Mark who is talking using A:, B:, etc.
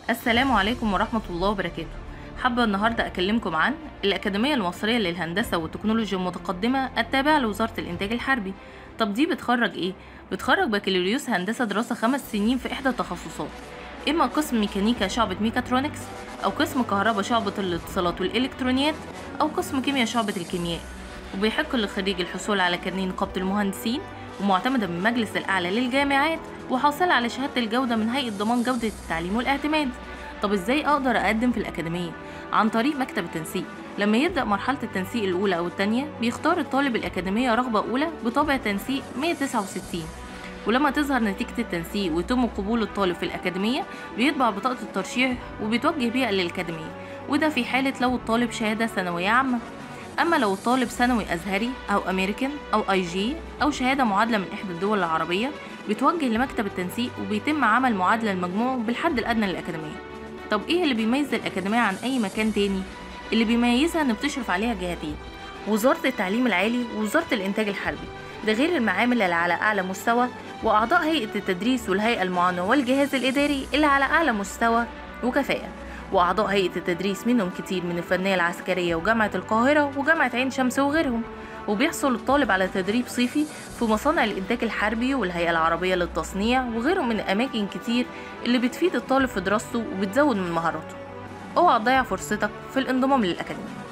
A: السلام عليكم ورحمة الله وبركاته حابة النهاردة أكلمكم عن الأكاديمية المصرية للهندسة والتكنولوجيا المتقدمة التابعة لوزارة الإنتاج الحربي طب دي بتخرج إيه؟ بتخرج بكالوريوس هندسة دراسة خمس سنين في إحدى التخصصات إما قسم ميكانيكا شعبة ميكاترونكس أو قسم كهرباء شعبة الاتصالات والإلكترونيات أو قسم كيمياء شعبة الكيمياء وبيحق للخريج الحصول على كارنيه نقابة المهندسين ومعتمدة من المجلس الأعلى للجامعات وحاصلة على شهادة الجودة من هيئة ضمان جودة التعليم والاعتماد طب ازاي اقدر اقدم في الأكاديمية؟ عن طريق مكتب التنسيق لما يبدأ مرحلة التنسيق الأولى أو التانية بيختار الطالب الأكاديمية رغبة أولى بطابع تنسيق 169 ولما تظهر نتيجة التنسيق ويتم قبول الطالب في الأكاديمية بيطبع بطاقة الترشيح وبيتوجه بيها للأكاديمية وده في حالة لو الطالب شهادة ثانوية عامة أما لو الطالب ثانوي أزهري أو أمريكان أو أي جي أو شهادة معادلة من إحدى الدول العربية بيتوجه لمكتب التنسيق وبيتم عمل معادلة المجموع بالحد الأدنى للأكاديمية طب إيه اللي بيميز الأكاديمية عن أي مكان تاني؟ اللي بيميزها إن بتشرف عليها جهتين وزارة التعليم العالي ووزارة الإنتاج الحربي ده غير المعامل اللي على أعلى مستوى وأعضاء هيئة التدريس والهيئة المعاونة والجهاز الإداري اللي على أعلى مستوى وكفاءة وأعضاء هيئة التدريس منهم كتير من الفنية العسكرية وجامعة القاهرة وجامعة عين شمس وغيرهم وبيحصل الطالب على تدريب صيفي في مصانع الإنتاج الحربي والهيئة العربية للتصنيع وغيرهم من أماكن كتير اللي بتفيد الطالب في دراسته وبتزود من مهاراته اوعى تضيع فرصتك في الانضمام للأكاديمية